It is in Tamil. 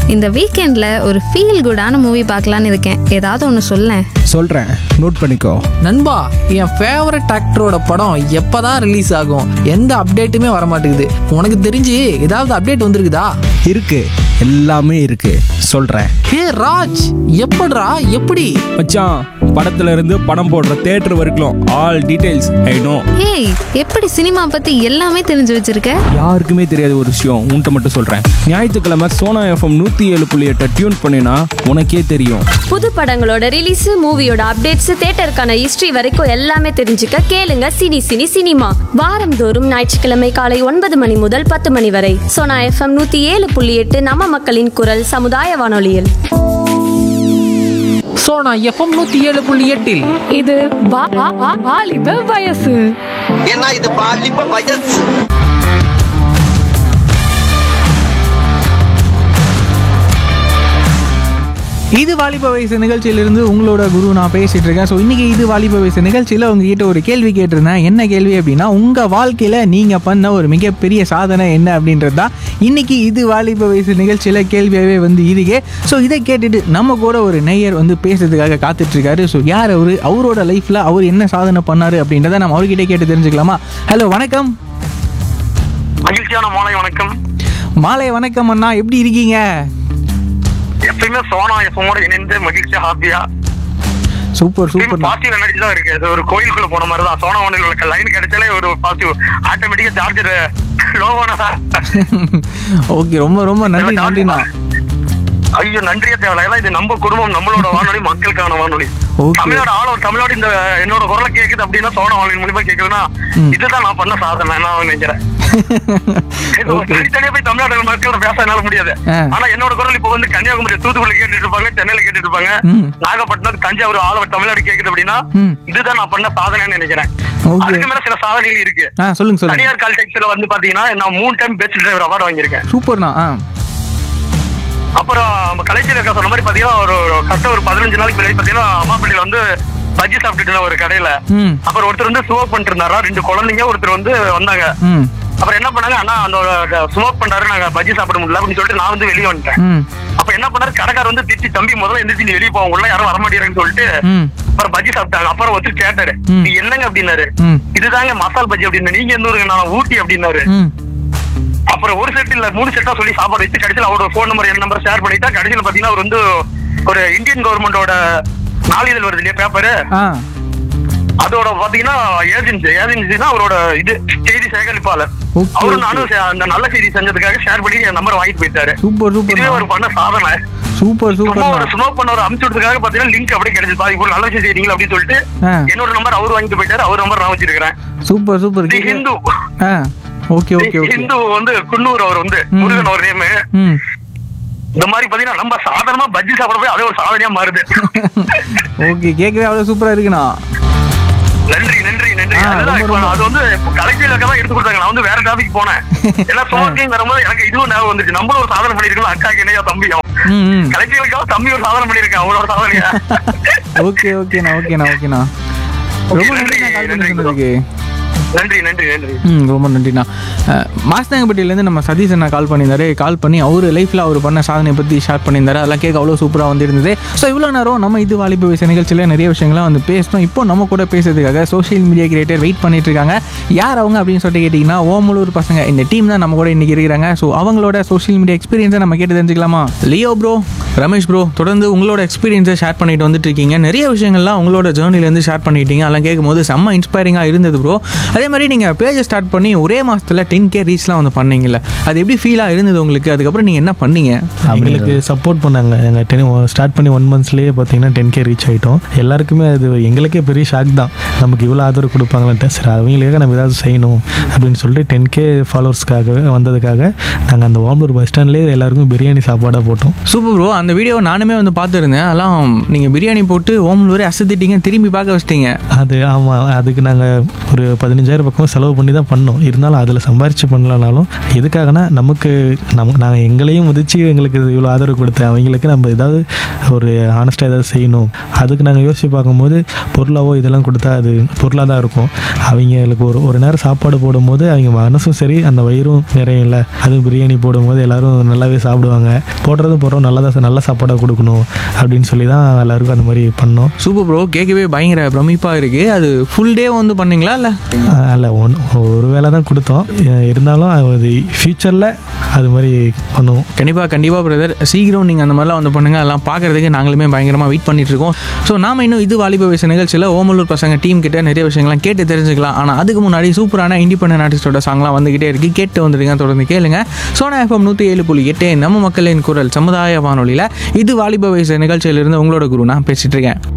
இந்த வீக்கெண்டில் ஒரு ஃபீல் குடான மூவி பார்க்கலான்னு இருக்கேன் ஏதாவது ஒன்று சொல்லேன் சொல்கிறேன் நோட் பண்ணிக்கோ நண்பா என் ஃபேவரட் ஆக்டரோட படம் எப்பதான் ரிலீஸ் ஆகும் எந்த அப்டேட்டுமே வர மாட்டேங்குது உனக்கு தெரிஞ்சு ஏதாவது அப்டேட் வந்திருக்குதா இருக்கு எல்லாமே இருக்கு சொல்கிறேன் ஹே ராஜ் எப்படிடா எப்படி மச்சான் படத்துல இருந்து படம் போடுற தேட்டர் வரைக்கும் ஆல் டீடைல்ஸ் ஐ நோ ஏய் எப்படி சினிமா பற்றி எல்லாமே தெரிஞ்சு வச்சிருக்க யாருக்குமே தெரியாத ஒரு விஷயம் உன்கிட்ட மட்டும் சொல்கிறேன் ஞாயிற்றுக்கிழமை சோனா எஃப்எம் நூற்றி ஏழு புள்ளி எட்டை டியூன் பண்ணினா உனக்கே தெரியும் புது படங்களோட ரிலீஸ் மூவியோட அப்டேட்ஸ் தேட்டருக்கான ஹிஸ்டரி வரைக்கும் எல்லாமே தெரிஞ்சுக்க கேளுங்க சினி சினி சினிமா வாரந்தோறும் ஞாயிற்றுக்கிழமை காலை ஒன்பது மணி முதல் பத்து மணி வரை சோனா எஃப்எம் நூத்தி ஏழு புள்ளி எட்டு நம்ம மக்களின் குரல் சமுதாய வானொலியில் ஸோ நான் எஃப்எம் நூற்றி ஏழு புள்ளி எட்டில் இது வா- வா- வா- வாலிப வயசு ஏன்னா இது பாலிப்ப வயசு இது வாலிப வயசு நிகழ்ச்சியிலிருந்து உங்களோட குரு நான் பேசிட்டு இருக்கேன் ஸோ இன்னைக்கு இது வாலிப வயசு நிகழ்ச்சியில் உங்ககிட்ட ஒரு கேள்வி கேட்டிருந்தேன் என்ன கேள்வி அப்படின்னா உங்க வாழ்க்கையில நீங்க பண்ண ஒரு மிகப்பெரிய சாதனை என்ன அப்படின்றது தான் இன்னைக்கு இது வாலிப வயசு நிகழ்ச்சியில கேள்வியாகவே வந்து இதுக்கே ஸோ இதை கேட்டுட்டு நம்ம கூட ஒரு நெய்யர் வந்து பேசுறதுக்காக காத்துட்டு இருக்காரு ஸோ யார் அவரு அவரோட லைஃப்ல அவர் என்ன சாதனை பண்ணாரு அப்படின்றத நம்ம அவர்கிட்ட கேட்டு தெரிஞ்சுக்கலாமா ஹலோ வணக்கம் மகிழ்ச்சியான மாலை வணக்கம் மாலை வணக்கம் அண்ணா எப்படி இருக்கீங்க எப்பயுமே சோனா எஃப்எம்மோட இணைந்து மகிழ்ச்சியா ஹாப்பியா சூப்பர் சூப்பர் பாசிட்டிவ் எனர்ஜி தான் இருக்கு அது ஒரு கோயிலுக்குள்ள போன மாதிரி தான் சோனா வானில் உள்ள லைன் கிடைச்சாலே ஒரு பாசிட்டிவ் ஆட்டோமேட்டிக்கா சார்ஜர் லோவானதா ஓகே ரொம்ப ரொம்ப நன்றி நன்றிண்ணா ஐயோ நன்றியே தேவையில்ல இது நம்ம குடும்பம் நம்மளோட வானொலி மக்களுக்கான வானொலி Okay. தமிழ்நாடு ஆள தமிழ்நாடு இந்த என்னோட குரலை கேக்குது அப்படின்னா சோனா வானொலி மூலியமா கேக்குதுன்னா இதுதான் நான் பண்ண சாதனை நான் நினைக்கிறேன் இது ஒரு தனித்தனியா போய் தமிழ்நாடு மக்களோட பேச என்னால முடியாது ஆ. ஆனா என்னோட குரல் இப்ப வந்து கன்னியாகுமரி தூத்துக்குடி கேட்டுட்டு இருப்பாங்க சென்னையில கேட்டுட்டு இருப்பாங்க ம். நாகப்பட்டினம் தஞ்சாவூர் ஆளவர் தமிழ்நாடு கேக்குது அப்படின்னா ம். இதுதான் நான் பண்ண சாதனைன்னு நினைக்கிறேன் Okay. அதுக்கு மேல சில சாதனைகள் இருக்கு ஆ சொல்லுங்க சொல்லுங்க தனியார் கால் டாக்ஸில வந்து பாத்தீங்கன்னா நான் மூணு டைம் பெஸ்ட் டிரைவர் அவார்டு வாங்கியிருக்கேன் சூப்பர்ண்ணா ஆ அப்புறம் நம்ம கலைச்சல் அக்கா சொன்ன மாதிரி பாத்தீங்கன்னா ஒரு கரெக்டா ஒரு பதினஞ்சு நாளைக்கு முன்னாடி பாத்தீங்கன்னா அம்மாப்பள்ளியில வந்து பஜ்ஜி சாப்பிட்டுட்டு இருந்தேன் ஒரு கடையில ம் அப்புறம் ஒருத்தர் வந்து ஸ்மோக் பண்ணிட்டு இருந்தாரா ரெண்டு குழந்தைங்க ஒருத்தர் வந்து வந்தாங்க ம் அப்புறம் என்ன பண்ணாங்க அண்ணா அந்த ஸ்மோக் பண்றாரு நாங்க பஜ்ஜி சாப்பிட முடியல அப்படின்னு சொல்லிட்டு நான் வந்து வெளியே வந்துட்டேன் ம் அப்ப என்ன பண்ணாரு கடைக்காரர் வந்து திட்டி தம்பி முதல்ல எந்திரிச்சு நீ வெளியே போவோம் உள்ள யாரும் வர மாட்டேங்கிறாங்கன்னு சொல்லிட்டு ம் அப்புறம் பஜ்ஜி சாப்பிட்டாங்க அப்புறம் ஒருத்தர் கேட்டாரு ம். நீ என்னங்க அப்படின்னாரு ம். இதுதாங்க மசால் பஜ்ஜி அப்படின்னு நீங்க எந்த ஊருங்க நான் ஊட்டி அப்படின்னாரு ம் அப்புறம் ஒரு செட் இல்ல மூணு செட்டா சொல்லி சாப்பாடு வச்சு கடைசியில் அவரோட ஃபோன் நம்பர் என் நம்பர் ஷேர் பண்ணிட்டா கடைசியில் பாத்தீங்கன்னா அவர் வந்து ஒரு இந்தியன் கவர்மெண்டோட நாளிதழ் வருது இல்லையா பேப்பரு ஆ அதோட பாத்தீங்கன்னா ஏஜென்சி ஏஜென்சினா அவரோட இது செய்தி சேகரிப்பாளர் Okay, அவரு okay. நானும் சே- அந்த நல்ல செய்தி செஞ்சதுக்காக ஷேர் பண்ணி என் நம்பர் வாங்கிட்டு போயிட்டாரு சூப்பர் சூப்பர் இதுவே ஒரு பண்ண சாதனை சூப்பர் சும்மா ஒரு சூப்பர் ஸ்மோக் பண்ண ஒரு அமுச்சு விட்டதுக்காக பாத்தீங்கன்னா லிங்க் அப்படியே கிடைச்சது பாதி ஒரு நல்ல விஷயம் செய்றீங்களா அப்படின்னு சொல்லிட்டு ஆ. என்னோட நம்பர் அவர் வாங்கிட்டு போயிட்டாரு அவர் நம்பர் நான் வச்சிருக்கிறேன் சூப்பர் சூப்பர் தி ஹிந்து ஆ ஓகே ஓகே ஓகே ஹிந்து வந்து குன்னூர் அவர் வந்து ம். முருகன் ஒரு நேமு ம் இந்த மாதிரி பாத்தீங்கன்னா நம்ம சாதாரணமா பஜ்ஜி சாப்பிட போய் அதே ஒரு சாதனையா மாறுது ஓகே கேட்கவே அவ்வளோ சூப்பராக இருக்குண்ணா நன்றி நன்றி நன்றி ஆ, அதுதான் ரொம்ப, இப்ப ரொம்ப. அது வந்து கலைஞர் தான் எடுத்து கொடுத்தாங்க நான் வந்து வேற டாபிக் போனேன் ஏன்னா ஸ்மோக்கிங் வரும்போது எனக்கு இதுவும் ஞாபகம் வந்துச்சு நம்மளும் ஒரு சாதனை பண்ணிருக்கோம் அக்காக்கு என்னையா தம்பியும் ம் ம் கலைஞர்களுக்காக தம்பி ஒரு சாதனை பண்ணிருக்கேன் அவங்களோட சாதனையா ஓகே ஓகேண்ணா ஓகேண்ணா ஓகண்ணா ரொம்ப நன்றி, நன்றிண்ணா கால் பண்ணி நன்றி. சொன்னதுக்கு நன்றி நன்றி நன்றி ம் ரொம்ப நன்றிண்ணா அஹ், மாஸ்தாங்கப்பட்டியிலேருந்து நம்ம சதீஷ் அண்ணா கால் பண்ணியிருந்தாரு கால் பண்ணி அவர் லைஃப்பில் அவர் பண்ண சாதனை பற்றி ஷேர் பண்ணியிருந்தாரு அதெல்லாம் கேட்க அவ்வளோ சூப்பராக வந்திருந்தது ஸோ இவ்வளோ நேரம் நம்ம இது வாலிப வயசு நிகழ்ச்சியில் நிறைய விஷயங்கள்லாம் வந்து பேசினோம் இப்போ நம்ம கூட பேசுறதுக்காக சோஷியல் மீடியா கிரியேட்டர் வெயிட் பண்ணிட்டு இருக்காங்க யார் அவங்க அப்படின்னு சொல்லிட்டு கேட்டிங்கன்னா ஓமலூர் பசங்க இந்த டீம் தான் நம்ம கூட இன்றைக்கி இருக்கிறாங்க ஸோ அவங்களோட சோஷியல் மீடியா எக்ஸ்பீரியன்ஸை நம்ம கேட்டு தெரிஞ்சுக்கலாமா லியோ ப்ரோ ரமேஷ் ப்ரோ தொடர்ந்து உங்களோட எக்ஸ்பீரியன்ஸை ஷேர் பண்ணிட்டு வந்துட்டு இருக்கீங்க நிறைய விஷயங்கள்லாம் உங்களோட ஜேர்னிலேருந்து ஷேர் பண்ணிட்டீங்க அதெல்லாம் கேட்கும்போது செம்ம இன்ஸ்பைரிங்காக இருந்தது ப்ரோ அதே மாதிரி நீங்கள் பேஜை ஸ்டார்ட் பண்ணி ஒரே மாதத்தில் டென் கே ரீச்லாம் வந்து பண்ணீங்கல்ல அது எப்படி ஃபீலாக இருந்தது உங்களுக்கு அதுக்கப்புறம் நீங்கள் என்ன பண்ணீங்க எங்களுக்கு சப்போர்ட் பண்ணாங்க எங்கள் டென் ஸ்டார்ட் பண்ணி ஒன் மந்த்ஸ்லேயே பார்த்தீங்கன்னா டென் கே ரீச் ஆகிட்டோம் எல்லாருக்குமே அது எங்களுக்கே பெரிய ஷாக் தான் நமக்கு இவ்வளோ ஆதரவு கொடுப்பாங்களான்ட்டு சரி அவங்களுக்காக நம்ம ஏதாவது செய்யணும் அப்படின்னு சொல்லிட்டு டென் கே ஃபாலோவர்ஸ்க்காக வந்ததுக்காக நாங்கள் அந்த ஓம்பலூர் பஸ் ஸ்டாண்ட்லேயே எல்லாருக்கும் பிரியாணி சாப்பாடாக போட்டோம் சூப்பர் ப்ரோ அந்த அந்த வீடியோ நானுமே வந்து பார்த்துருந்தேன் அதெல்லாம் நீங்கள் பிரியாணி போட்டு ஓமலூரே அசத்திட்டீங்க திரும்பி பார்க்க வச்சிட்டீங்க அது ஆமாம் அதுக்கு நாங்கள் ஒரு பதினஞ்சாயிரம் பக்கம் செலவு பண்ணி தான் பண்ணோம் இருந்தாலும் அதில் சம்பாரிச்சு பண்ணலனாலும் எதுக்காகனா நமக்கு நம் நாங்கள் எங்களையும் முதிச்சு எங்களுக்கு இவ்வளோ ஆதரவு கொடுத்த அவங்களுக்கு நம்ம ஏதாவது ஒரு ஆனஸ்ட்டாக ஏதாவது செய்யணும் அதுக்கு நாங்கள் யோசிச்சு பார்க்கும்போது பொருளாவோ இதெல்லாம் கொடுத்தா அது பொருளாக தான் இருக்கும் அவங்களுக்கு ஒரு ஒரு நேரம் சாப்பாடு போடும்போது அவங்க மனசும் சரி அந்த வயிறும் நிறையும்ல அதுவும் பிரியாணி போடும்போது எல்லாரும் நல்லாவே சாப்பிடுவாங்க போடுறதும் போடுறோம் நல்லதாக நல்ல சாப்பாடாக கொடுக்கணும் அப்படின்னு சொல்லி தான் எல்லாருக்கும் அந்த மாதிரி பண்ணோம் சூப்பர் ப்ரோ கேட்கவே பயங்கர பிரமிப்பாக இருக்குது அது ஃபுல் டே வந்து பண்ணீங்களா இல்லை அல்ல ஒன் ஒரு வேளை தான் கொடுத்தோம் அஹ் இருந்தாலும் அது ஃப்யூச்சரில் அது மாதிரி பண்ணுவோம் கண்டிப்பாக கண்டிப்பாக பிரதர் சீக்கிரம் நீங்கள் அந்த மாதிரிலாம் வந்து பண்ணுங்கள் அதெல்லாம் பார்க்குறதுக்கு நாங்களுமே பயங்கரமாக வெயிட் பண்ணிட்டு இருக்கோம் ஸோ நாம இன்னும் இது வாலிப வயசு நிகழ்ச்சியில் ஓமலூர் பசங்க டீம் கிட்ட நிறைய விஷயங்கள்லாம் கேட்டு தெரிஞ்சுக்கலாம் ஆனால் அதுக்கு முன்னாடி சூப்பரான இண்டிபெண்டன்ட் ஆர்டிஸ்டோட சாங்லாம் வந்துகிட்டே இருக்கு கேட்டு வந்துடுங்க தொடர்ந்து கேளுங்க சோனா எஃப்எம் நூற்றி ஏழு புள்ளி எட்டு நம்ம மக்களின் குரல் சமுதாய வானொலியில் இது வாலிப வயசு நிகழ்ச்சியிலிருந்து உங்களோட குரு நான் பேசிட்டு இருக்கேன்